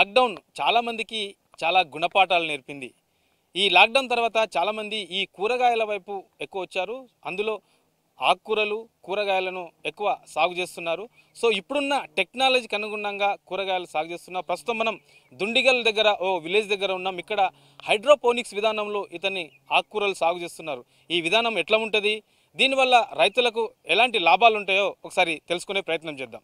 Lockdown చాలామందికి చాలా గుణపాఠాలు నేర్పింది ఈ లాక్డౌన్ తర్వాత చాలామంది ఈ కూరగాయల వైపు ఎక్కువ వచ్చారు అందులో ఆకుకూరలు కూరగాయలను ఎక్కువ సాగు చేస్తున్నారు సో ఇప్పుడున్న టెక్నాలజీకి అనుగుణంగా కూరగాయలు సాగు చేస్తున్నారు ప్రస్తుతం మనం దుండిగల్ దగ్గర ఓ విలేజ్ దగ్గర ఉన్నాం ఇక్కడ హైడ్రోపోనిక్స్ విధానంలో ఇతన్ని ఆకుకూరలు సాగు చేస్తున్నారు ఈ విధానం ఎట్లా ఉంటుంది దీనివల్ల రైతులకు ఎలాంటి లాభాలు ఉంటాయో ఒకసారి తెలుసుకునే ప్రయత్నం చేద్దాం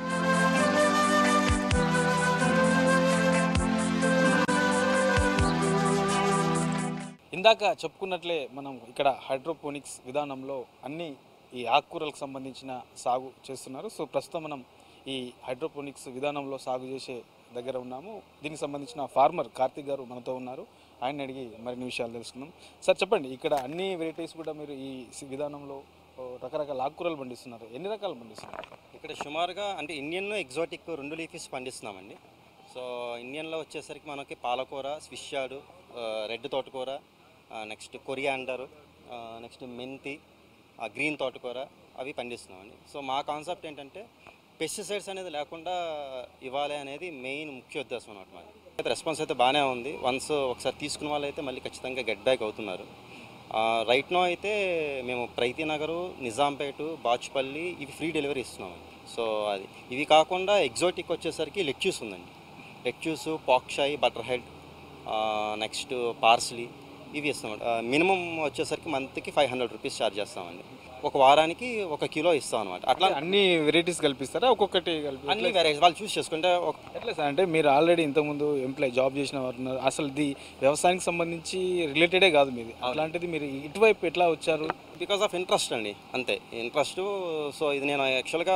ఇందాక చెప్పుకున్నట్లే మనం ఇక్కడ హైడ్రోపోనిక్స్ విధానంలో అన్ని ఈ ఆకుకూరలకు సంబంధించిన సాగు చేస్తున్నారు సో ప్రస్తుతం మనం ఈ హైడ్రోపోనిక్స్ విధానంలో సాగు చేసే దగ్గర ఉన్నాము దీనికి సంబంధించిన ఫార్మర్ కార్తిక్ గారు మనతో ఉన్నారు ఆయన అడిగి మరిన్ని విషయాలు తెలుసుకుందాం సార్ చెప్పండి ఇక్కడ అన్ని వెరైటీస్ కూడా మీరు ఈ సి- విధానంలో ఓ, రకరకాల ఆకుకూరలు పండిస్తున్నారు ఎన్ని రకాలు పండిస్తున్నారు ఇక్కడ సుమారుగా అంటే ఇండియన్ ఎగ్జాటిక్ రెండు లీఫీస్ పండిస్తున్నామండి సో ఇండియన్లో వచ్చేసరికి మనకి పాలకూర స్విష్ యార్డు రెడ్ తోటకూర నెక్స్ట్ కొరియాండర్ నెక్స్ట్ మెంతి ఆ, గ్రీన్ తోటకూర అవి పండిస్తున్నామండి సో మా కాన్సెప్ట్ ఏంటంటే పెస్టిసైడ్స్ అనేది లేకుండా ఇవ్వాలి అనేది మెయిన్ ముఖ్య ఉద్దేశం అనమాట మాది అయితే రెస్పాన్స్ అయితే బాగానే ఉంది వన్స్ ఒకసారి తీసుకున్న వాళ్ళు అయితే మళ్ళీ ఖచ్చితంగా గెట్ బ్యాక్ అవుతున్నారు రైట్ నో అయితే మేము ప్రైతి నగరు నిజాంపేట బాచుపల్లి ఇవి ఫ్రీ డెలివరీ ఇస్తున్నామండి సో అది ఇవి కాకుండా ఎగ్జాటిక్ వచ్చేసరికి లెక్చ్యూస్ ఉందండి lettuce pak choi butter head next parsley ఇవి ఇస్తాం మినిమం వచ్చేసరికి మంత్కి ఫైవ్ హండ్రెడ్ రూపీస్ ఛార్జ్ చేస్తామండి ఒక వారానికి ఒక కిలో ఇస్తాం అనమాట అట్లా అన్ని వెరైటీస్ కల్పిస్తారా ఒక్కొక్కటి కలిపి అన్ని వెరైటీస్ వాళ్ళు చూస్ చేసుకుంటే ఒక ఎట్లా సార్ అంటే మీరు ఆల్రెడీ ఇంతకుముందు ఎంప్లాయ్ జాబ్ చేసిన వారు ఉన్నారు అసలు ఇది వ్యవసాయానికి సంబంధించి రిలేటెడే కాదు మీది అట్లాంటిది మీరు ఇటువైపు ఎట్లా వచ్చారు బికాస్ ఆఫ్ ఇంట్రెస్ట్ అండి అంతే ఇంట్రెస్ట్ సో ఇది నేను యాక్చువల్గా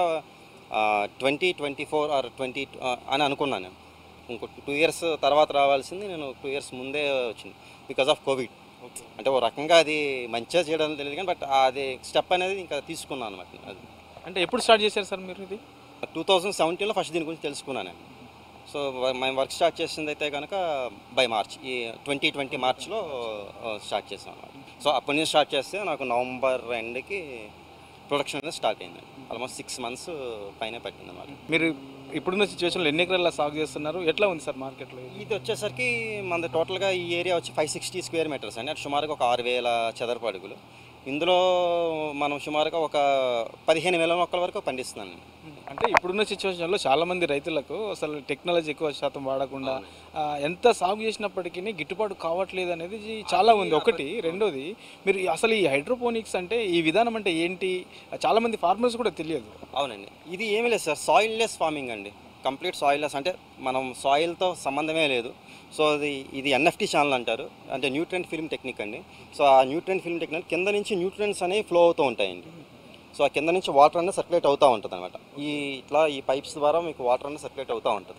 twenty twenty four or twenty అని అనుకున్నాను నేను ఇంకో టూ ఇయర్స్ తర్వాత రావాల్సింది నేను టూ ఇయర్స్ ముందే వచ్చింది బికాస్ ఆఫ్ కోవిడ్ అంటే ఓ రకంగా అది మంచిగా చేయడం తెలియదు కానీ బట్ అది స్టెప్ అనేది ఇంకా తీసుకున్నాను అనమాట అది అంటే ఎప్పుడు స్టార్ట్ చేశారు సార్ మీరు ఇది టూ థౌజండ్ సెవెంటీన్లో ఫస్ట్ దీని గురించి తెలుసుకున్నాను నేను సో మేము వర్క్ స్టార్ట్ చేసింది అయితే కనుక బై మార్చ్ ఈ ట్వంటీ ట్వంటీ మార్చ్లో స్టార్ట్ చేసాం అన్నమాట సో అప్పటి నుంచి స్టార్ట్ చేస్తే నాకు నవంబర్ ఎండ్కి ప్రొడక్షన్ అనేది స్టార్ట్ అయింది ఆల్మోస్ట్ సిక్స్ మంత్స్ పైన పట్టింది అన్నమాట మీరు ఇప్పుడున్న సిచ్యువేషన్లో ఎన్ని ఎకరాల సాగు చేస్తున్నారు ఎట్లా ఉంది సార్ మార్కెట్లో ఇది? ఇది వచ్చేసరికి మన టోటల్గా ఈ ఏరియా వచ్చి ఫైవ్ సిక్స్టీ స్క్వేర్ మీటర్స్ అండి అటు సుమారుగా ఒక ఆరు వేల చదరపు అడుగులు ఇందులో మనం సుమారుగా ఒక పదిహేను వేల మొక్కల వరకు పండిస్తున్నాను అంటే ఇప్పుడున్న సిచ్యువేషన్లో చాలా మంది రైతులకు అసలు టెక్నాలజీ ఎక్కువ శాతం వాడకుండా ఆ, ఎంత సాగు చేసినప్పటికీ గిట్టుబాటు కావట్లేదు అనేది ఇది చాలా ఉంది ఒకటి రెండోది మీరు ఈ- అసలు ఈ హైడ్రోపోనిక్స్ అంటే ఈ విధానం అంటే ఏంటి చాలా మంది ఫార్మర్స్ కూడా తెలియదు అవునండి ఇది ఏమీ లేదు సార్ సాయిల్ లెస్ ఫార్మింగ్ అండి కంప్లీట్ సాయిల్ లెస్ అంటే మనం సాయిల్తో సంబంధమే లేదు సో అది ఇది ఎన్ఎఫ్టీ ఛానల్ అంటారు అంటే న్యూట్రెంట్ ఫిల్మ్ టెక్నిక్ అండి సో ఆ న్యూట్రెంట్ ఫిల్మ్ టెక్నిక్ కింద నుంచి న్యూట్రియంట్స్ అనేవి ఫ్లో అవుతూ ఉంటాయండి సో ఆ కింద నుంచి వాటర్ అనేది సర్క్యులేట్ అవుతూ ఉంటుంది అనమాట ఈ ఇట్లా ఈ పైప్స్ ద్వారా మీకు వాటర్ అనేది సర్క్యులేట్ అవుతూ ఉంటుంది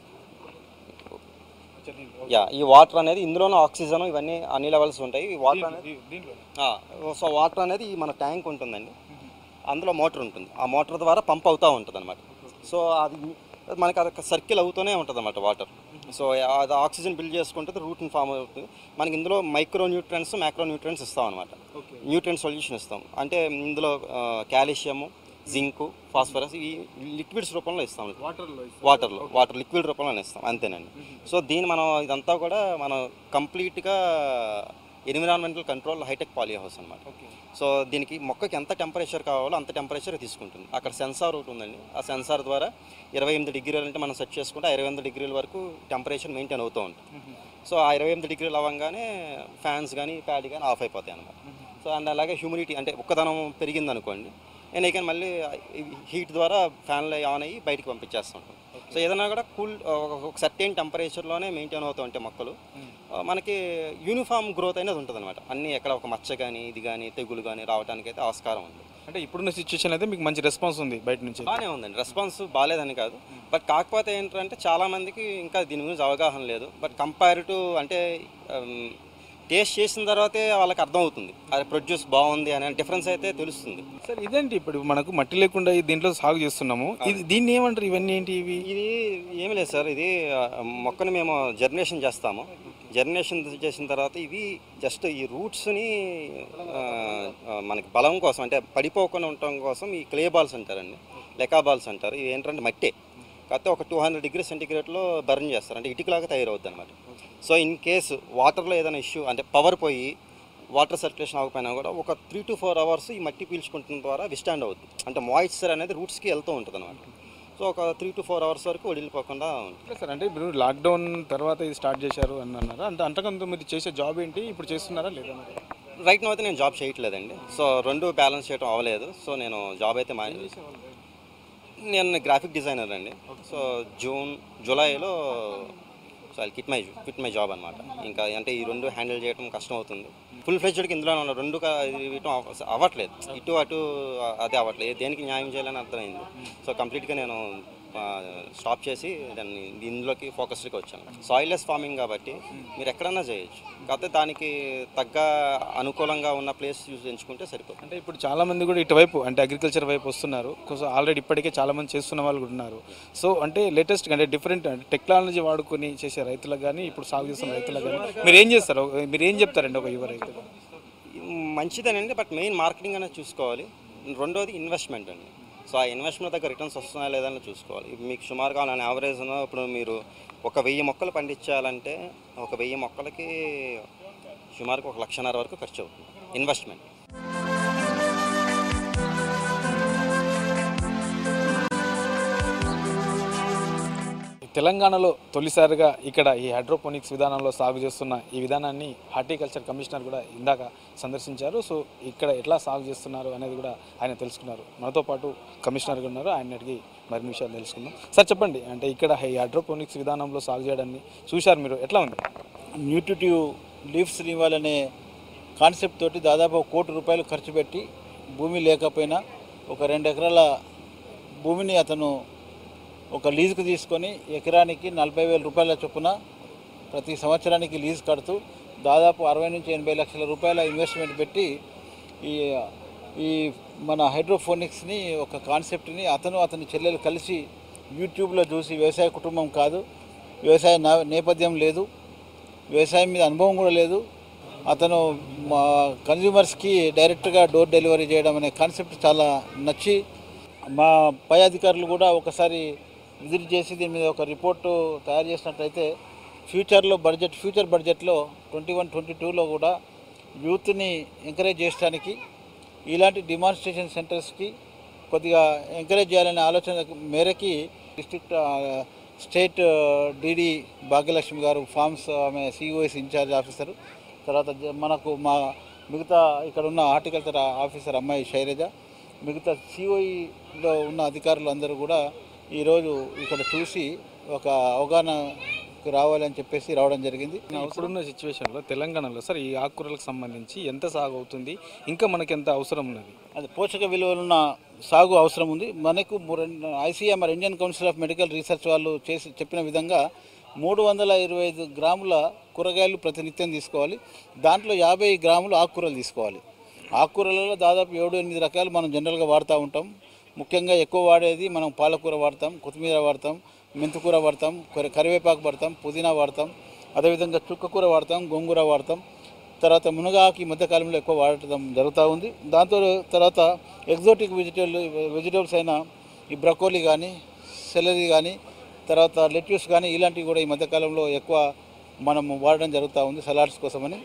యా ఈ వాటర్ అనేది ఇందులోనే ఆక్సిజన్ ఇవన్నీ అన్ని లెవెల్స్ ఉంటాయి ఈ వాటర్ అనేది దీంట్లో ఆ, సో వాటర్ అనేది ఈ మన ట్యాంక్ ఉంటుందండి అందులో మోటార్ ఉంటుంది ఆ మోటార్ ద్వారా పంప్ అవుతూ ఉంటుంది అనమాట సో అది మనకి అది సర్కిల్ అవుతూనే ఉంటుంది అనమాట వాటర్ సో అది ఆక్సిజన్ బిల్డ్ చేసుకుంటుంది రూట్ని ఫామ్ అవుతుంది మనకి ఇందులో మైక్రో న్యూట్రియన్స్ మ్యాక్రో న్యూట్రియన్స్ ఇస్తాం అనమాట ఓకే న్యూట్రియన్ సొల్యూషన్ ఇస్తాం అంటే ఇందులో కాల్షియము జింకు ఫాస్ఫరస్ ఇవి లిక్విడ్స్ రూపంలో ఇస్తాం వాటర్లో వాటర్లో వాటర్ లిక్విడ్ రూపంలో ఇస్తాం అంతేనండి సో దీన్ని మనం ఇదంతా కూడా మనం కంప్లీట్గా environmental control hitech polyhouse అనమాట ఓకే సో దీనికి మొక్కకి ఎంత టెంపరేచర్ కావాలో అంత టెంపరేచర్ తీసుకుంటుంది అక్కడ సెన్సార్ ఒకటి ఉందండి ఆ సెన్సార్ ద్వారా ఇరవై ఎనిమిది డిగ్రీలు అంటే మనం సెట్ చేసుకుంటే ఆ ఇరవై ఎనిమిది డిగ్రీల వరకు టెంపరేచర్ మెయింటైన్ అవుతూ ఉంటుంది సో ఆ ఇరవై ఎనిమిది డిగ్రీలు అవ్వగానే ఫ్యాన్స్ కానీ ప్యాడ్ కానీ ఆఫ్ అయిపోతాయి అనమాట సో అండ్ అలాగే హ్యూమిడిటీ అంటే ఒక్కదనం పెరిగింది అనుకోండి నేను ఇక మళ్ళీ హీట్ ద్వారా ఫ్యాన్లో ఆన్ అయ్యి బయటికి పంపించేస్తుంటాం సో ఏదైనా కూడా కూల్ ఒక సర్టెన్ టెంపరేచర్లోనే మెయింటైన్ అవుతూ ఉంటాయి మొక్కలు ఆ, మనకి యూనిఫామ్ గ్రోత్ అనేది ఉంటుంది అనమాట అన్నీ ఎక్కడ ఒక మచ్చ కానీ ఇది కానీ తెగులు కానీ రావడానికి అయితే ఆస్కారం ఉంది అంటే ఇప్పుడున్న సిచ్యువేషన్ అయితే మీకు మంచి రెస్పాన్స్ ఉంది బయట నుంచి బాగానే ఉందండి రెస్పాన్స్ బాగాలేదని కాదు బట్ కాకపోతే ఏంటంటే చాలా మందికి ఇంకా దీని గురించి అవగాహన లేదు బట్ కంపేర్ టు అంటే టేస్ట్ చేసిన తర్వాతే వాళ్ళకి అర్థమవుతుంది అది ప్రొడ్యూస్ బాగుంది అనే డిఫరెన్స్ అయితే తెలుస్తుంది సార్ ఇదేంటి ఇప్పుడు మనకు మట్టి లేకుండా ఈ దీంట్లో సాగు చేస్తున్నాము ఇది దీన్ని ఏమంటారు ఇవన్నీ ఏంటి ఇవి ఇది ఏమి లేదు సార్ ఇది ఆ, మొక్కని మేము జర్మినేషన్ చేస్తాము జర్మినేషన్ చేసిన తర్వాత ఇవి జస్ట్ ఈ రూట్స్ని మనకి బలం కోసం అంటే పడిపోకుండా ఉండటం కోసం ఈ క్లే బాల్స్ అంటారండి లెకా బాల్స్ అంటారు ఇవి ఏంటంటే మట్టే కాకపోతే ఒక టూ హండ్రెడ్ డిగ్రీ సెంటిగ్రేడ్లో బర్న్ చేస్తారు అంటే ఇటుకలాగా తయారవుద్ది అనమాట సో ఇన్ కేసు వాటర్లో ఏదైనా ఇష్యూ అంటే పవర్ పోయి వాటర్ సర్క్యులేషన్ అవ్వకపోయినా కూడా ఒక త్రీ టు ఫోర్ అవర్స్ ఈ మట్టి పీల్చుకుంటున్న ద్వారా విస్టాండ్ అవుద్ది అంటే మాయిశ్చర్ అనేది రూట్స్కి వెళ్తూ ఉంటుంది అనమాట సో ఒక త్రీ టు ఫోర్ అవర్స్ వరకు వదిలిపోకుండా ఉంటుంది ఎట్లా సార్ అంటే ఇప్పుడు లాక్డౌన్ తర్వాత ఇది స్టార్ట్ చేశారు అని అన్నారు అంటే అంతకంత మీరు చేసే జాబ్ ఏంటి ఇప్పుడు చేస్తున్నారా లేదా మరి? రైట్ నో అయితే నేను జాబ్ చేయట్లేదండి సో రెండు బ్యాలెన్స్ చేయడం అవ్వలేదు సో నేను జాబ్ అయితే మా నేను గ్రాఫిక్ డిజైనర్ అండి సో జూన్ జూలైలో so I kit my quit my job అనమాట ఇంకా అంటే ఈ రెండు హ్యాండిల్ చేయడం కష్టం అవుతుంది ఫుల్ ఫ్లెజ్డ్కి ఇందులో ఉన్న రెండు క- ఇటు అవ- అవ్వట్లేదు ఇటు అటు అదే అవ్వట్లేదు దేనికి న్యాయం చేయాలని అర్థమైంది సో కంప్లీట్గా నేను స్టాప్ చేసి దాన్ని ఇందులోకి ఫోకస్డ్గా వచ్చాను సాయిల్లెస్ ఫార్మింగ్ కాబట్టి మీరు ఎక్కడన్నా చేయొచ్చు కాకపోతే దానికి తగ్గ అనుకూలంగా ఉన్న ప్లేస్ యూజ్ ఎంచుకుంటే సరిపోతుంది అంటే ఇప్పుడు చాలా మంది కూడా ఇటువైపు అంటే అగ్రికల్చర్ వైపు వస్తున్నారు కొంచెం ఆల్రెడీ ఇప్పటికే చాలా మంది చేస్తున్న వాళ్ళు కూడా ఉన్నారు సో అంటే లేటెస్ట్ అంటే డిఫరెంట్ అంటే టెక్నాలజీ వాడుకొని చేసే రైతులకు కానీ ఇప్పుడు సాగు చేస్తున్న రైతులకు కానీ మీరు ఏం చేస్తారు మీరు ఏం చెప్తారండి ఒక యువ రైతు మంచిదేనండి బట్ మెయిన్ మార్కెటింగ్ అనేది చూసుకోవాలి రెండోది ఇన్వెస్ట్మెంట్ అండి సో ఆ ఇన్వెస్ట్మెంట్ దగ్గర రిటర్న్స్ వస్తున్నాయా లేదని చూసుకోవాలి ఇప్పుడు మీకు సుమారుగా నా యావరేజ్ ఇప్పుడు మీరు ఒక వెయ్యి మొక్కలు పండించాలంటే ఒక వెయ్యి మొక్కలకి సుమారుగా ఒక లక్షన్నర వరకు ఖర్చు అవుతుంది ఇన్వెస్ట్మెంట్ తెలంగాణలో తొలిసారిగా ఇక్కడ ఈ హైడ్రోపోనిక్స్ విధానంలో సాగు చేస్తున్న ఈ విధానాన్ని హార్టికల్చర్ కమిషనర్ కూడా ఇందాక సందర్శించారు సో ఇక్కడ ఎట్లా సాగు చేస్తున్నారు అనేది కూడా ఆయన తెలుసుకున్నారు మనతో పాటు కమిషనర్ కూడా ఉన్నారు ఆయన అడిగి మరిన్ని విషయాలు తెలుసుకుందాం సార్ చెప్పండి అంటే ఇక్కడ ఈ హైడ్రోపోనిక్స్ విధానంలో సాగు చేయడాన్ని చూశారు మీరు ఎట్లా ఉంది న్యూట్రిటివ్ లీవ్స్ని ఇవ్వాలనే కాన్సెప్ట్ తోటి దాదాపు ఒక కోటి రూపాయలు ఖర్చు పెట్టి భూమి లేకపోయినా ఒక రెండు ఎకరాల భూమిని అతను ఒక లీజుకు తీసుకొని ఎకరానికి నలభై వేల రూపాయల చొప్పున ప్రతి సంవత్సరానికి లీజు కడుతూ దాదాపు అరవై నుంచి ఎనభై లక్షల రూపాయల ఇన్వెస్ట్మెంట్ పెట్టి ఈ ఈ మన హైడ్రోఫోనిక్స్ని ఒక కాన్సెప్ట్ని అతను అతని చెల్లెలు కలిసి యూట్యూబ్లో చూసి వ్యవసాయ కుటుంబం కాదు వ్యవసాయ నా- నేపథ్యం లేదు వ్యవసాయం మీద అనుభవం కూడా లేదు అతను మా కన్జ్యూమర్స్కి డైరెక్ట్గా డోర్ డెలివరీ చేయడం అనే కాన్సెప్ట్ చాలా నచ్చి మా పై అధికారులు కూడా ఒకసారి విజిట్ చేసి దీని మీద ఒక రిపోర్టు తయారు చేసినట్లయితే ఫ్యూచర్లో బడ్జెట్ ఫ్యూచర్ బడ్జెట్లో ట్వంటీ వన్ ట్వంటీ టూలో కూడా యూత్ని ఎంకరేజ్ చేయడానికి ఇలాంటి డిమాన్స్ట్రేషన్ సెంటర్స్కి కొద్దిగా ఎంకరేజ్ చేయాలనే ఆలోచన మేరకి డిస్ట్రిక్ట్ స్టేట్ డిడి భాగ్యలక్ష్మి గారు ఫార్మ్స్ ఆమె సిఓఎస్ ఇన్ఛార్జ్ ఆఫీసర్ తర్వాత జ- మనకు మా మిగతా ఇక్కడ ఉన్న హార్టికల్చర్ ఆఫీసర్ అమ్మాయి శైలజ మిగతా సిఓఈలో ఉన్న అధికారులు అందరూ కూడా ఈరోజు ఇక్కడ చూసి ఒక అవగాహనకు రావాలని చెప్పేసి రావడం జరిగింది ఇప్పుడున్న సిచ్యువేషన్లో తెలంగాణలో సార్ ఈ ఆకుకూరలకు సంబంధించి ఎంత సాగు అవుతుంది ఇంకా మనకి ఎంత అవసరం ఉన్నది అది పోషక విలువలున్న సాగు అవసరం ఉంది మనకు ICMR Indian council of medical research వాళ్ళు చేసి చెప్పిన విధంగా మూడు వందల ఇరవై ఐదు గ్రాముల కూరగాయలు ప్రతినిత్యం తీసుకోవాలి దాంట్లో యాభై గ్రాములు ఆకుకూరలు తీసుకోవాలి ఆకుకూరలలో దాదాపు ఏడు ఎనిమిది రకాలు మనం జనరల్గా వాడుతూ ఉంటాం ముఖ్యంగా ఎక్కువ వాడేది మనం పాలకూర వాడతాం కొత్తిమీర వాడతాం మెంతికూర వాడతాం కొర- కరివేపాకు వాడతాం పుదీనా వాడతాం అదేవిధంగా చుక్కకూర వాడతాం గోంగూర వాడతాం తర్వాత మునగాకు ఈ మధ్యకాలంలో ఎక్కువ వాడటం జరుగుతూ ఉంది దాంతో తర్వాత ఎగ్జోటిక్ వెజిటేబుల్ వెజిటేబుల్స్ అయిన ఈ బ్రకోలీ కానీ సెలరీ కానీ తర్వాత లెట్యూస్ కానీ ఇలాంటివి కూడా ఈ మధ్యకాలంలో ఎక్కువ మనం వాడడం జరుగుతూ ఉంది సలాడ్స్ కోసమని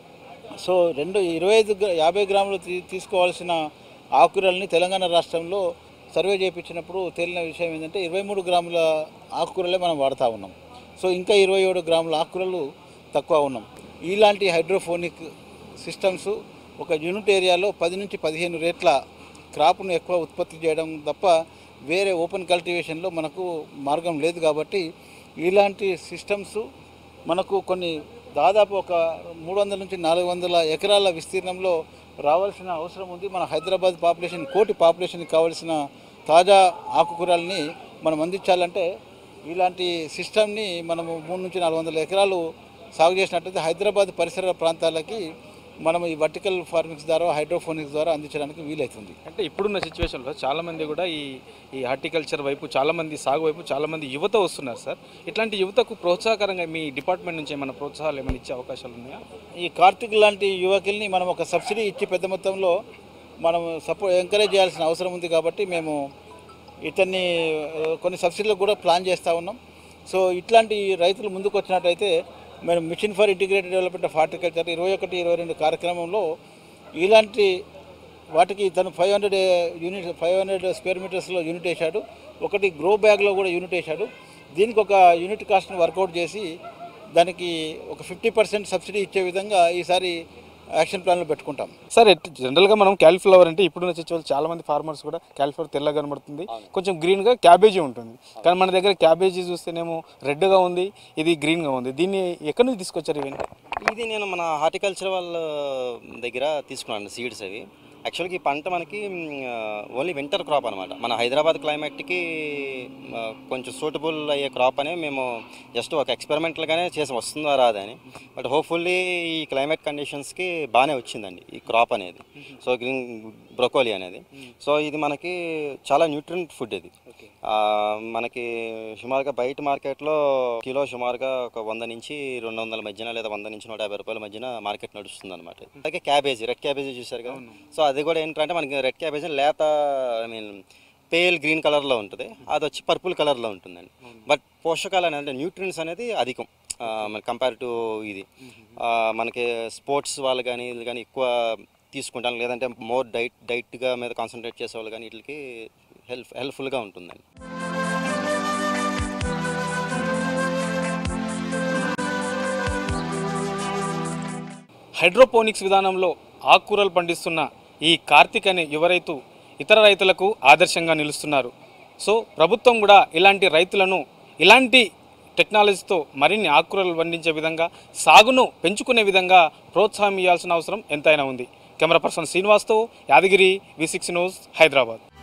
సో రెండు ఇరవై ఐదు గ్రా- యాభై గ్రాములు తీ తీసుకోవాల్సిన ఆకుకూరల్ని తెలంగాణ రాష్ట్రంలో సర్వే చేయించినప్పుడు తేలిన విషయం ఏంటంటే ఇరవై మూడు గ్రాముల ఆకుకూరలే మనం వాడుతూ ఉన్నాం సో ఇంకా ఇరవై ఏడు గ్రాముల ఆకుకూరలు తక్కువ ఉన్నాం ఇలాంటి హైడ్రోఫోనిక్ సిస్టమ్స్ ఒక యూనిట్ ఏరియాలో పది నుంచి పదిహేను రేట్ల క్రాప్ను ఎక్కువ ఉత్పత్తి చేయడం తప్ప వేరే ఓపెన్ కల్టివేషన్లో మనకు మార్గం లేదు కాబట్టి ఇలాంటి సిస్టమ్స్ మనకు కొన్ని దాదాపు ఒక మూడు వందల నుంచి నాలుగు వందల ఎకరాల విస్తీర్ణంలో రావాల్సిన అవసరం ఉంది మన హైదరాబాద్ పాపులేషన్ కోటి పాపులేషన్కి కావాల్సిన తాజా ఆకుకూరల్ని మనం అందించాలంటే ఇలాంటి సిస్టమ్ని మనము మూడు నుంచి నాలుగు వందల ఎకరాలు సాగు చేసినట్లయితే హైదరాబాద్ పరిసర ప్రాంతాలకి మనం ఈ వర్టికల్ ఫార్మింగ్స్ ద్వారా హైడ్రోఫోనిక్స్ ద్వారా అందించడానికి వీలవుతుంది అంటే ఇప్పుడున్న సిచ్యువేషన్లో చాలా మంది కూడా ఈ ఈ హార్టికల్చర్ వైపు చాలా మంది సాగు వైపు చాలా మంది యువత వస్తున్నారు సార్ ఇట్లాంటి యువతకు ప్రోత్సాహకరంగా మీ డిపార్ట్మెంట్ నుంచి ఏమైనా ప్రోత్సాహాలు ఏమైనా ఇచ్చే అవకాశాలు ఉన్నాయా ఈ కార్తిక్ లాంటి యువకుల్ని మనం ఒక సబ్సిడీ ఇచ్చి పెద్ద మొత్తంలో మనం సపో ఎంకరేజ్ చేయాల్సిన అవసరం ఉంది కాబట్టి మేము ఇతన్ని ఆ, కొన్ని సబ్సిడీలకు కూడా ప్లాన్ చేస్తూ ఉన్నాం సో ఇట్లాంటి రైతులు ముందుకు వచ్చినట్టయితే మేము mission for integrated development of horticulture ఇరవై ఒకటి ఇరవై రెండు కార్యక్రమంలో ఇలాంటి వాటికి తను five hundred unit five hundred square మీటర్స్లో యూనిట్ వేశాడు ఒకటి గ్రో బ్యాగ్లో కూడా యూనిట్ వేశాడు దీనికి ఒక యూనిట్ కాస్ట్ని వర్కౌట్ చేసి దానికి ఒక ఫిఫ్టీ పర్సెంట్ సబ్సిడీ ఇచ్చే విధంగా ఈసారి యాక్షన్ ప్లాన్లో పెట్టుకుంటాం సార్ ఎట్ జనరల్గా మనం క్యాలిఫ్లవర్ అంటే ఇప్పుడున్న సిచ్యువేషన్ చాలా మంది ఫార్మర్స్ కూడా క్యాలిఫ్లవర్ తెల్లగా కనబడుతుంది కొంచెం గ్రీన్గా క్యాబేజీ ఉంటుంది కానీ మన దగ్గర క్యాబేజీ చూస్తేనేమో రెడ్గా ఉంది ఇది గ్రీన్గా ఉంది దీన్ని ఎక్కడి నుంచి తీసుకొచ్చారు ఇవన్నీ ఇది నేను మన హార్టికల్చర్ వాళ్ళ దగ్గర తీసుకున్నాను సీడ్స్ అవి యాక్చువల్గా ఈ పంట మనకి ఓన్లీ వింటర్ క్రాప్ అనమాట మన హైదరాబాద్ క్లైమేట్కి ఆ, కొంచెం సూటబుల్ అయ్యే క్రాప్ అనే మేము జస్ట్ ఒక ఎక్స్పెరిమెంటల్గానే చేసి వస్తుందా రాదా అని బట్ హోప్ఫుల్లీ ఈ క్లైమేట్ కండిషన్స్కి బాగానే వచ్చిందండి ఈ క్రాప్ అనేది సో గ్రీన్ బ్రొకోలీ అనేది సో ఇది మనకి చాలా న్యూట్రియంట్ ఫుడ్ ఇది ఆ, మనకి సుమారుగా బయట మార్కెట్లో కిలో సుమారుగా ఒక వంద నుంచి రెండు వందల మధ్యన లేదా వంద నుంచి నూట యాభై రూపాయల మధ్యన మార్కెట్ నడుస్తుంది అనమాట అలాగే క్యాబేజీ రెడ్ క్యాబేజీ చూసారు కదా సో అది కూడా ఏంటంటే మనకి రెడ్ క్యాబేజీ లేత ఐ మీన్ పేల్ గ్రీన్ కలర్లో ఉంటుంది అది వచ్చి పర్పుల్ కలర్లో ఉంటుందండి బట్ పోషకాలు అనేది అంటే న్యూట్రియన్స్ అనేది అధికం మన కంపేర్ టు ఇది ఆ, మనకి స్పోర్ట్స్ వాళ్ళు కానీ ఇది కానీ ఎక్కువ తీసుకుంటాను లేదంటే మోర్ డైట్ డైట్గా మీద కాన్సన్ట్రేట్ చేసే వాళ్ళు కానీ వీటికి హెల్ప్ హెల్ప్ఫుల్గా ఉంటుందండి హైడ్రోపోనిక్స్ విధానంలో ఆకుకూరలు పండిస్తున్న ఈ కార్తిక్ అనే యువ రైతు ఇతర రైతులకు ఆదర్శంగా నిలుస్తున్నారు సో ప్రభుత్వం కూడా ఇలాంటి రైతులను ఇలాంటి టెక్నాలజీతో మరిన్ని ఆకుకూరలు పండించే విధంగా సాగును పెంచుకునే విధంగా ప్రోత్సాహం ఇవ్వాల్సిన అవసరం ఎంతైనా ఉంది కెమెరా పర్సన్ శ్రీనివాస్తో Yadagiri V six news Hyderabad